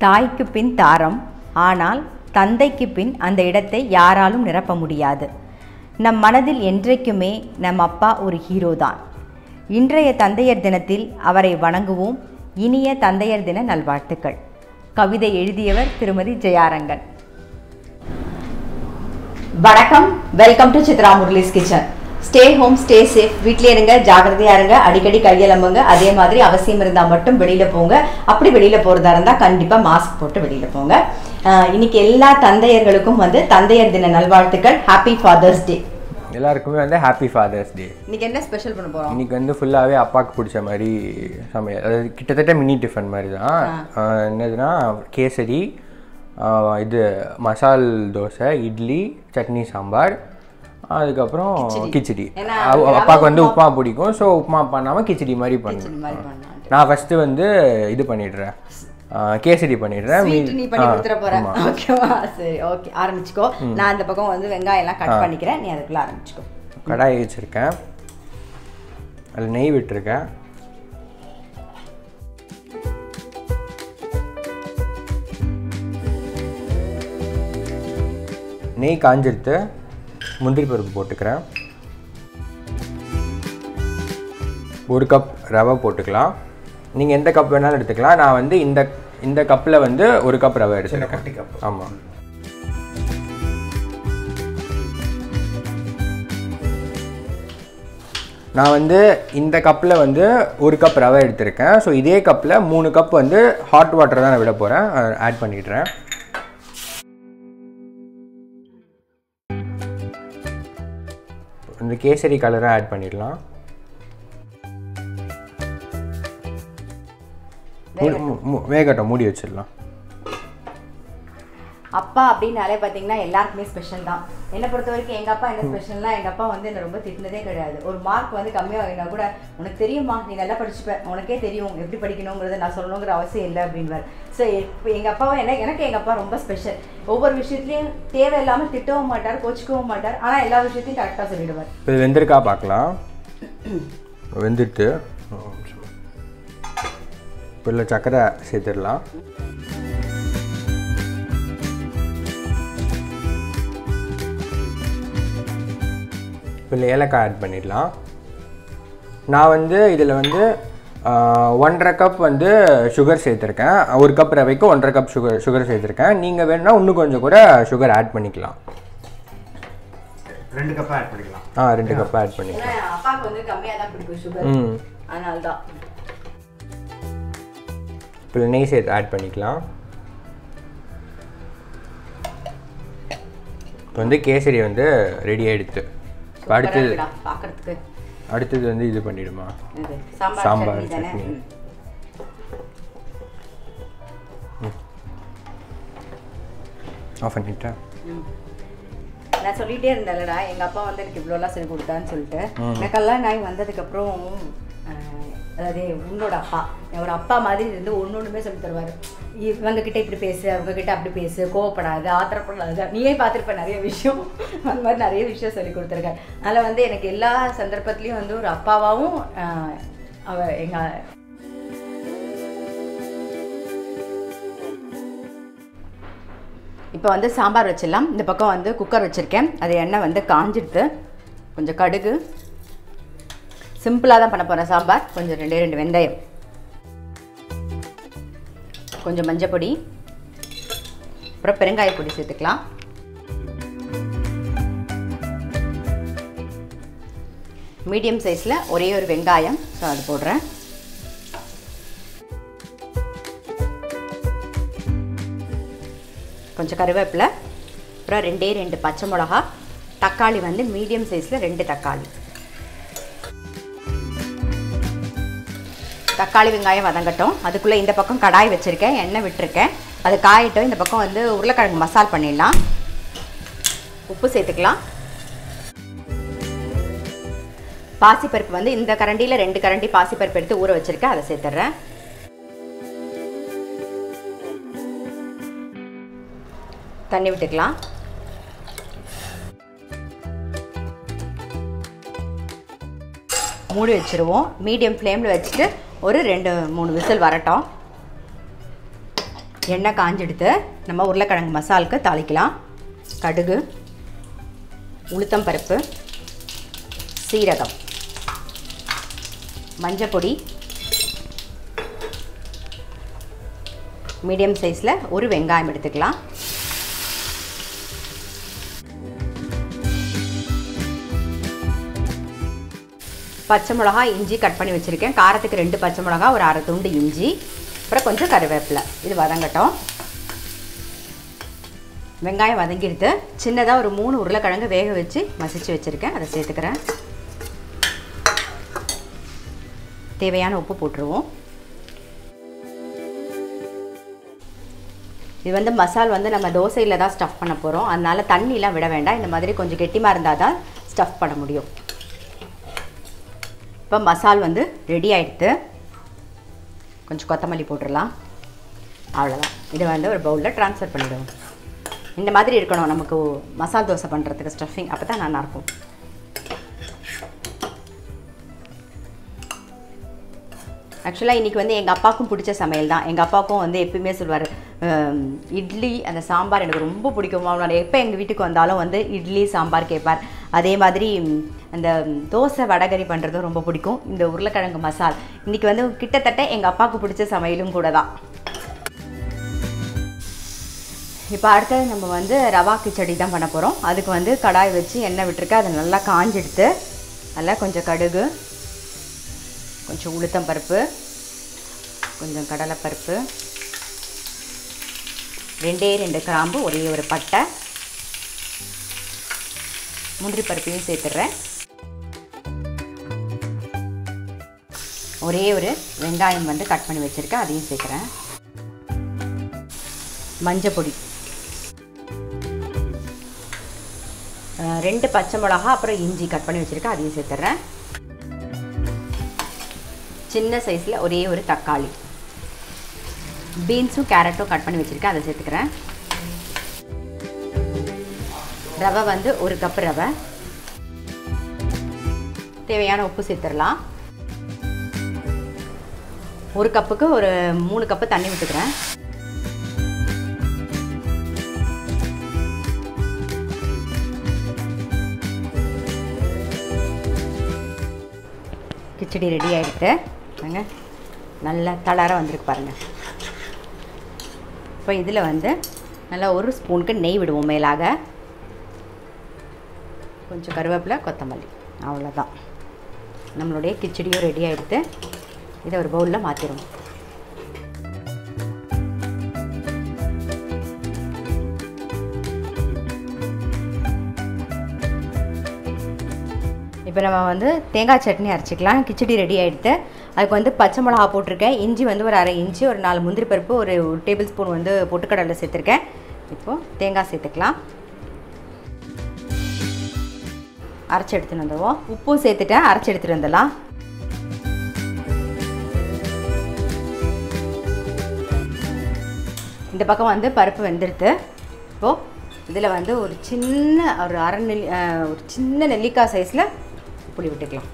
தாய்க்கு பின் தாரம் ஆனால் தந்தைக்கு பின் அந்த இடத்தை யாராலும் நிரப்ப முடியாது நம் மனதில் என்றைக்குமே நம் அப்பா ஒரு ஹீரோ தான் இன்றைய தந்தையர் தினத்தில் அவரை வணங்குவோம் இனிய தந்தையர் தின நல்வாழ்த்துக்கள் கவிதை எழுதியவர் திருமதி ஜெயாரங்கன் வணக்கம் welcome to Chitra Murali's kitchen stay home stay safe வீட்லயே இருங்க ஜாகிரதையா இருங்க அடிக்கடி கையெலம்புங்க அதே மாதிரி அவசியம் இருந்தால் மட்டும் வெளியில போங்க அப்படி வெளியில போறதா இருந்தால் கண்டிப்பா மாஸ்க் போட்டு வெளியில போங்க ஆஹ் இன்னைக்கு எல்லா தந்தையர்களுக்கும் வந்து தந்தையர் தின நல்வாழ்த்துக்கள் ஹாப்பி ஃபாதர்ஸ் டே எல்லாருக்குமே வந்து ஹாப்பி ஃபாதர்ஸ் டே இன்னைக்கு என்ன ஸ்பெஷல் பண்ண போறோம் இன்னைக்கு வந்து ஃபுல்லாகவே அப்பாவுக்கு பிடிச்ச மாதிரி சமையல் அதாவது கிட்டத்தட்ட மினி டிஃபன் மாதிரி தான் ஆஹ் என்னதுன்னா கேசரி ஆஹ் இது மசால் தோசை இட்லி சட்னி சாம்பார் அதுக்கப்புறம் கிச்சடி ஏன்னா அவ- அப்பாவுக்கு வந்து உப்புமா பிடிக்கும் ஸோ உப்புமா பண்ணாமல் கிச்சடி மாதிரி இந்த பண்ணுவேன் மாதிரி பண்ணலாம் நான் ஃபஸ்ட்டு வந்து இது பண்ணிடுறேன் ஆஹ் கேசரி பண்ணிடுறேன் ஸ்வீட் நீ பண்ணி ஆ, கொடுத்துட போற ஆமா. ஓகேவா சரி ஓகே ஆரம்பிச்சுக்கோ நான் இந்த பக்கம் வந்து வெங்காயம் எல்லாம் கட் பண்ணிக்கிறேன் நீ அதுக்குள்ள ஆரம்பிச்சுக்கோ கடாய் வச்சுருக்கேன் அதில் நெய் விட்டுருக்கேன் நெய் காஞ்சிருத்து முந்திரி பருப்பு போட்டுக்கிறேன் ஒரு கப் ரவை போட்டுக்கலாம் நீங்கள் எந்த கப் வேணாலும் எடுத்துக்கலாம் நான் வந்து இந்த இந்த கப்பில் வந்து ஒரு கப் ரவை எடுத்துருக்கேன் ஆமாம் நான் வந்து இந்த கப்பில் வந்து ஒரு கப் ரவை எடுத்திருக்கேன் ஸோ இதே கப்பில் மூணு கப் வந்து ஹாட் வாட்டர் தான் நான் விட போகிறேன் ஆட் பண்ணிடுறேன் இந்த கேசரி கலரை ஆட் பண்ணிடலாம் மூ- மூ- மூ- வேகட்டும் மூடி வச்சிடலாம் அப்பா அப்படின்னாலே பார்த்தீங்கன்னா எல்லாருக்குமே ஸ்பெஷல் தான் என்னை பொறுத்த வரைக்கும் எங்கள் அப்பா என்ன ஸ்பெஷல்னா எங்கள் அப்பா வந்து என்னை ரொம்ப திட்டினதே கிடையாது ஒரு மார்க் வந்து கம்மியாகினா கூட உனக்கு தெரியுமா நீ நல்லா படிச்சுப்ப உனக்கே தெரியும் எப்படி படிக்கணுங்கிறத நான் சொல்லணுங்கிற அவசியம் இல்லை அப்படின்வார் ஸோ இப்போ எங்கள் அப்பாவை எனக்கு எனக்கு எங்கள் அப்பா ரொம்ப ஸ்பெஷல் ஒவ்வொரு விஷயத்துலையும் தேவையில்லாமல் திட்டவும் மாட்டார் கோச்சிக்கவும் மாட்டார் ஆனால் எல்லா விஷயத்தையும் கரெக்டாக சொல்லிடுவார் இப்போ இது வெந்திருக்கா பார்க்கலாம் வெந்துட்டு இப்போ இல்லை சக்கரை சேர்த்துடலாம் இப்போ இல்லை ஏலக்காய் ஆட் பண்ணிடலாம் நான் வந்து இதில் வந்து ஆஹ், ஒன்றரை கப் வந்து சுகர் சேர்த்துருக்கேன் ஒரு கப் ரவைக்கு ஒன்றரை கப் சுகர் சுகர் சேர்த்துருக்கேன் நீங்கள் வேணும்னா இன்னும் கொஞ்சம் கூட சுகர் ஆட் பண்ணிக்கலாம் ரெண்டு கப் ஆட் பண்ணிக்கலாம் ஆ ரெண்டு கப் ஆட் பண்ணிக்கலாம் ஏன்னா அப்பாவுக்கு வந்து கம்மியாக தான் பிடிக்கும் சுகர் ம் அதனால தான் இப்போ நெய் சேர்த்து ஆட் பண்ணிக்கலாம் இப்போ வந்து கேசரி வந்து ரெடி ஆயிடுத்து இப்போ அடுத்தது பார்க்கறதுக்கு அடுத்தது வந்து இது பண்ணிடுமா இது சாம்பார் சாம்பார் சட்னி தானே சட்னி. ம். ஆஃப் பண்ணிட்டேன் நான் சொல்லிட்டே இருந்தேன்லடா எங்க அப்பா வந்து எனக்கு இவ்வளோலாம் சொல்லி கொடுத்தான்னு சொல்லிட்டு எனக்கெல்லாம் நான் வந்ததுக்கப்புறம் அதாவது உன்னோட அப்பா ஒரு அப்பா மாதிரி இருந்து ஒன்று ஒன்றுமே சொல்லி தருவார் இவங்க கிட்ட இப்படி பேசு அவங்க கிட்ட அப்படி பேசு கோவப்படாது ஆத்திரப்படாது நீயே பார்த்துருப்ப நிறைய விஷயம் அந்த மாதிரி நிறைய விஷயம் சொல்லி கொடுத்துருக்காரு அதில் வந்து எனக்கு எல்லா சந்தர்ப்பத்துலேயும் வந்து ஒரு அப்பாவாகவும் ஆஹ், அவ எங்கள் இப்போ வந்து சாம்பார் வச்சிடலாம் இந்த பக்கம் வந்து குக்கர் வச்சுருக்கேன் அது எண்ணெய் வந்து காஞ்சிடுது கொஞ்சம் கடுகு சிம்பிளாக தான் பண்ண போகிறேன் சாம்பார் கொஞ்சம் ரெண்டே ரெண்டு வெந்தயம் கொஞ்சம் மஞ்சப்பொடி அப்புறம் பெருங்காய பொடி சேர்த்துக்கலாம் மீடியம் சைஸில் ஒரே ஒரு வெங்காயம் ஸோ அது போடுறேன் கொஞ்சம் கருவேப்பிலை அப்புறம் ரெண்டே ரெண்டு பச்சை மிளகா தக்காளி வந்து மீடியம் சைஸில் ரெண்டு தக்காளி தக்காளி வெங்காயம் வதங்கட்டும் அதுக்குள்ளே இந்த பக்கம் கடாய் வச்சுருக்கேன் எண்ணெய் விட்டுருக்கேன் அது காயட்டும் இந்த பக்கம் வந்து உருளைக்கிழங்கு மசால் பண்ணிடலாம் உப்பு சேர்த்துக்கலாம் பாசிப்பருப்பு வந்து இந்த கரண்டியில் ரெண்டு கரண்டி பாசிப்பருப்பு எடுத்து ஊற வச்சுருக்கேன் அதை சேர்த்துட்றேன் தண்ணி விட்டுக்கலாம் மூடி வச்சுருவோம் மீடியம் ஃப்ளேமில் வச்சுட்டு ஒரு ரெண்டு மூணு விசில் வரட்டும் எண்ணெய் காஞ்செடுத்து நம்ம உருளைக்கிழங்கு மசாலுக்கு தாளிக்கலாம் கடுகு உளுத்தம் பருப்பு சீரகம் மஞ்சப்பொடி மீடியம் சைஸில் ஒரு வெங்காயம் எடுத்துக்கலாம் பச்சை மிளகா இஞ்சி கட் பண்ணி வச்சுருக்கேன் காரத்துக்கு ரெண்டு பச்சை மிளகா ஒரு அரை துண்டு இஞ்சி அப்புறம் கொஞ்சம் கருவேப்பிலை இது வதங்கட்டும் வெங்காயம் வதங்கிடுது சின்னதாக ஒரு மூணு உருளைக்கிழங்கு வேக வச்சு மசிச்சு வச்சுருக்கேன் அதை சேர்த்துக்கிறேன் தேவையான உப்பு போட்டுருவோம் இது வந்து மசால் வந்து நம்ம தோசையில் தான் ஸ்டஃப் பண்ண போகிறோம் அதனால் தண்ணிலாம் விட வேண்டாம் இந்த மாதிரி கொஞ்சம் கெட்டிமாக இருந்தால் தான் ஸ்டஃப் பண்ண முடியும் இப்போ மசால் வந்து ரெடி ஆகிடுது கொஞ்சம் கொத்தமல்லி போட்டுடலாம் அவ்வளோதான் இதை வந்து ஒரு பவுலில் ட்ரான்ஸ்ஃபர் பண்ணிவிடுவோம் இந்த மாதிரி இருக்கணும் நமக்கு மசால் தோசை பண்ணுறதுக்கு ஸ்டஃபிங் அப்போ தான் நல்லாயிருக்கும் ஆக்சுவலாக இன்றைக்கி வந்து எங்கள் அப்பாவுக்கும் பிடிச்ச சமையல் தான் எங்கள் அப்பாவுக்கும் வந்து எப்பயுமே சொல்வார் இட்லி அந்த சாம்பார் எனக்கு ரொம்ப பிடிக்கும் அவனோட எப்போ எங்கள் வீட்டுக்கு வந்தாலும் வந்து இட்லி சாம்பார் கேட்பார் அதே மாதிரி ம், அந்த தோசை வடகரி பண்ணுறதும் ரொம்ப பிடிக்கும் இந்த உருளைக்கிழங்கு மசால் இன்றைக்கி வந்து கிட்டத்தட்ட எங்கள் அப்பாவுக்கு பிடிச்ச சமையலும் கூட தான் இப்போ அடுத்தது நம்ம வந்து ரவா கிச்சடி தான் பண்ண போகிறோம் அதுக்கு வந்து கடாய் வச்சு எண்ணெய் விட்டுருக்க அதை நல்லா காஞ்செடுத்து நல்லா கொஞ்சம் கடுகு கொஞ்சம் உளுத்தம் பருப்பு கொஞ்சம் கடலைப்பருப்பு ரெண்டே ரெண்டு கிராம்பு ஒரே ஒரு பட்டை முந்திரி பருப்பையும் சேர்த்துடுறேன் ஒரே ஒரு வெங்காயம் வந்து கட் பண்ணி வச்சுருக்கேன் அதையும் சேர்க்குறேன் மஞ்சள் பொடி அஹ் ரெண்டு பச்சை மிளகா அப்புறம் இஞ்சி கட் பண்ணி வச்சுருக்கேன் அதையும் சேர்த்துட்றேன் சின்ன சைஸில் ஒரே ஒரு தக்காளி பீன்ஸும் கேரட்டும் கட் பண்ணி வச்சுருக்கேன் அதை சேர்த்துக்கிறேன் ரவை வந்து ஒரு கப் ரவை தேவையான உப்பு சேர்த்துடலாம் ஒரு கப்புக்கு ஒரு மூணு கப்பு தண்ணி விட்டுக்கிறேன் கிச்சடி ரெடி ஆகிடுது பாருங்க நல்ல தளர வந்திருக்கு பாருங்கள் இப்போ இதில் வந்து நல்லா ஒரு ஸ்பூனுக்கு நெய் விடுவோம் மேலாக கொஞ்சம் கருவேப்பிலை கொத்தமல்லி அவ்வளோதான் நம்மளுடைய கிச்சடியும் ரெடி ஆகிடுது இதை ஒரு பவுலில் மாற்றிடுவோம் இப்போ நம்ம வந்து தேங்காய் சட்னி அரைச்சிக்கலாம் கிச்சடி ரெடி ஆகிடுது அதுக்கு வந்து பச்சை மிளகா போட்டிருக்கேன் இஞ்சி வந்து ஒரு அரை இன்ச்சு ஒரு நாலு முந்திரி பருப்பு ஒரு ஒரு டேபிள் ஸ்பூன் வந்து பொட்டுக்கடலை சேர்த்துருக்கேன் இப்போது தேங்காய் சேர்த்துக்கலாம் அரைச்சி எடுத்துன்னு வந்துடுவோம் உப்பும் சேர்த்துட்டேன் அரைச்சி எடுத்துகிட்டு வந்துடலாம் இந்த பக்கம் வந்து பருப்பு வெந்துடுது இப்போது இதில் வந்து ஒரு சின்ன ஒரு அரை நெல்லி அஹ், ஒரு சின்ன நெல்லிக்காய் சைஸில் புளி விட்டுக்கலாம்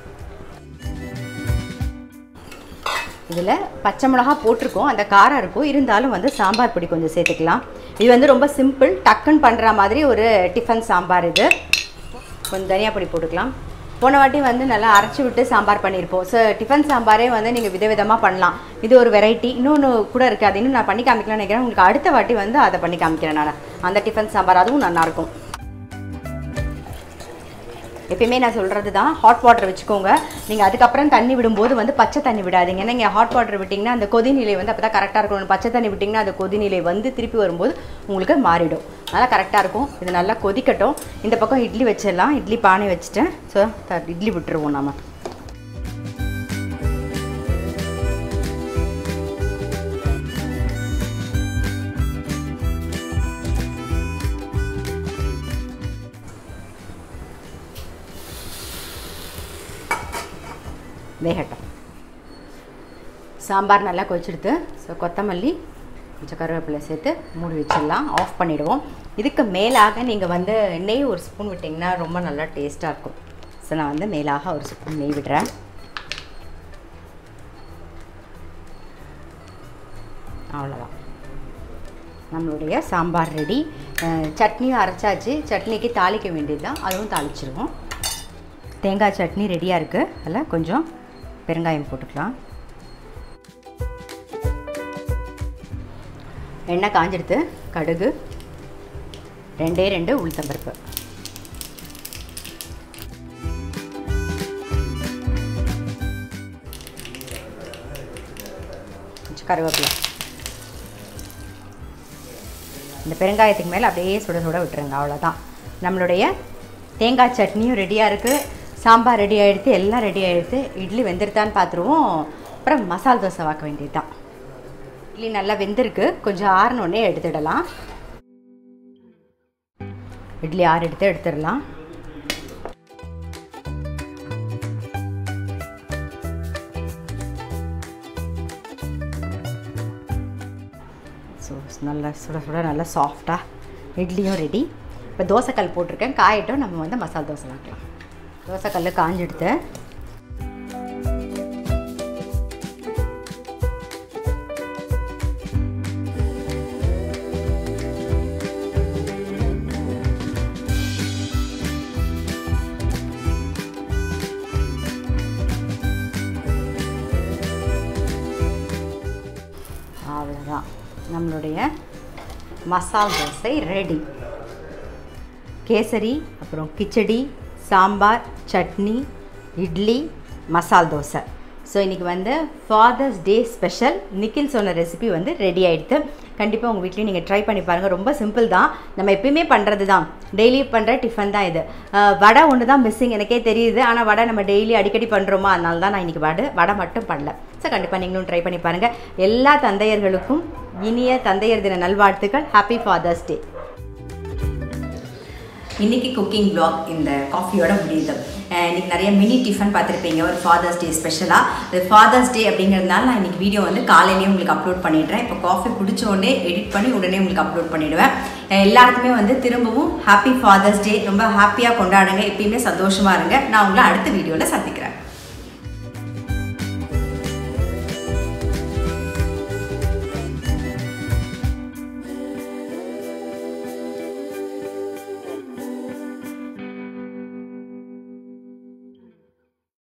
இதில் பச்சை மிளகா போட்டிருக்கோம் அந்த காரம் இருக்கும் இருந்தாலும் வந்து சாம்பார் பொடி கொஞ்சம் சேர்த்துக்கலாம் இது வந்து ரொம்ப சிம்பிள் டக்குன்னு பண்ணுற மாதிரி ஒரு டிஃபன் சாம்பார் இது கொஞ்சம் தனியா பொடி போட்டுக்கலாம் போன வாட்டி வந்து நல்லா அரைச்சி விட்டு சாம்பார் பண்ணியிருப்போம் ஸோ டிஃபன் சாம்பாரே வந்து நீங்கள் விதவிதமாக பண்ணலாம் இது ஒரு வெரைட்டி இன்னொன்று கூட இருக்குது அது இன்னும் நான் பண்ணி காமிக்கலாம்னு நினைக்கிறேன் உங்களுக்கு அடுத்த வாட்டி வந்து அதை பண்ணி காமிக்கிறேன் நான் அந்த டிஃபன் சாம்பார் அதுவும் நல்லாயிருக்கும் எப்பயுமே நான் சொல்கிறது தான் ஹாட் வாட்டர் வச்சுக்கோங்க நீங்கள் அதுக்கப்புறம் தண்ணி விடும்போது வந்து பச்சை தண்ணி விடாதீங்க ஏன்னா நீங்கள் ஹாட் வாட்டர் விட்டிங்கன்னா அந்த கொதிநிலை வந்து அப்போ தான் கரெக்டாக இருக்கணும் பச்சை தண்ணி விட்டிங்கன்னா அந்த கொதிநிலை வந்து திருப்பி வரும்போது உங்களுக்கு மாறிடும் அதனால் கரெக்டாக இருக்கும் இது நல்லா கொதிக்கட்டும் இந்த பக்கம் இட்லி வச்சிடலாம் இட்லி பானை வச்சுட்டேன் ஸோ இட்லி விட்டுருவோம் நம்ம வேகட்டும் சாம்பார் நல்லா கொதிச்சிடுது ஸோ கொத்தமல்லி கொஞ்சம் கருவேப்பிலை சேர்த்து மூடி வச்சிடலாம் ஆஃப் பண்ணிவிடுவோம் இதுக்கு மேலாக நீங்கள் வந்து நெய் ஒரு ஸ்பூன் விட்டிங்கன்னா ரொம்ப நல்லா டேஸ்ட்டாக இருக்கும் ஸோ நான் வந்து மேலாக ஒரு ஸ்பூன் நெய் விடுறேன் அவ்வளோதான் நம்மளுடைய சாம்பார் ரெடி சட்னியும் அரைச்சாச்சு சட்னிக்கு தாளிக்க வேண்டியது தான் அதுவும் தாளிச்சிருவோம் தேங்காய் சட்னி ரெடியாக இருக்குது அதில் கொஞ்சம் பெருங்காயம் போட்டுக்கலாம் எண்ணெய் காஞ்செடுத்து கடுகு ரெண்டே ரெண்டு உளுத்தம்பருப்பு கொஞ்சம் கருவேப்பிலை இந்த பெருங்காயத்துக்கு மேலே அப்படியே சுட சுட விட்டுருங்க அவ்வளோதான் நம்மளுடைய தேங்காய் சட்னியும் ரெடியாக இருக்குது சாம்பார் ரெடி ஆகிடுத்து எல்லாம் ரெடி ஆகிடுத்து இட்லி வெந்திருத்தான்னு பார்த்துருவோம் அப்புறம் மசால் தோசை வாக்க வேண்டியது தான் இட்லி நல்லா வெந்திருக்கு கொஞ்சம் ஆறினோடனே எடுத்துடலாம் இட்லி ஆறு எடுத்து எடுத்துடலாம் ஸோ நல்லா சுட சுட நல்லா சாஃப்டாக இட்லியும் ரெடி இப்போ தோசைக்கல் போட்டிருக்கேன் காயட்டும் நம்ம வந்து மசால் தோசை வாக்கலாம் தோசைக்கல் காஞ்செடுத்து அவ்வளோதான் நம்மளுடைய மசால் தோசை ரெடி கேசரி அப்புறம் கிச்சடி சாம்பார் சட்னி இட்லி மசால் தோசை ஸோ இன்றைக்கி வந்து ஃபாதர்ஸ் டே ஸ்பெஷல் நிக்கில் சொன்ன ரெசிபி வந்து ரெடி ஆகிடுது கண்டிப்பாக உங்கள் வீட்லேயும் நீங்கள் ட்ரை பண்ணி பாருங்கள் ரொம்ப சிம்பிள் தான் நம்ம எப்பயுமே பண்ணுறது தான் டெய்லி பண்ணுற டிஃபன் தான் இது அஹ், வடை ஒன்று தான் மிஸ்ஸிங் எனக்கே தெரியுது ஆனால் வடை நம்ம டெய்லி அடிக்கடி பண்ணுறோமா அதனால தான் நான் இன்றைக்கி வடை வடை மட்டும் பண்ணல ஸோ கண்டிப்பாக நீங்களும் ட்ரை பண்ணி பாருங்கள் எல்லா தந்தையர்களுக்கும் இனிய தந்தையர் தின நல்வாழ்த்துக்கள் ஹாப்பி ஃபாதர்ஸ் டே இன்னைக்கு குக்கிங் vlog இந்த காஃபியோட முடியுது அஹ் இன்னைக்கு நிறைய மினி டிஃபன் பார்த்துருப்பீங்க ஒரு ஃபாதர்ஸ் டே ஸ்பெஷலாக அது ஃபாதர்ஸ் டே அப்படிங்கிறதுனால நான் இன்னைக்கு வீடியோ வந்து காலையிலேயே உங்களுக்கு அப்லோட் பண்ணிடுறேன் இப்போ காஃபி குடிச்ச உடனே எடிட் பண்ணி உடனே உங்களுக்கு அப்லோட் பண்ணிடுவேன் அஹ் எல்லாருக்குமே வந்து திரும்பவும் ஹாப்பி ஃபாதர்ஸ் டே ரொம்ப ஹாப்பியாக கொண்டாடுங்க எப்பயுமே சந்தோஷமாக இருங்க நான் உங்களை அடுத்த வீடியோவில் சந்திக்கிறேன்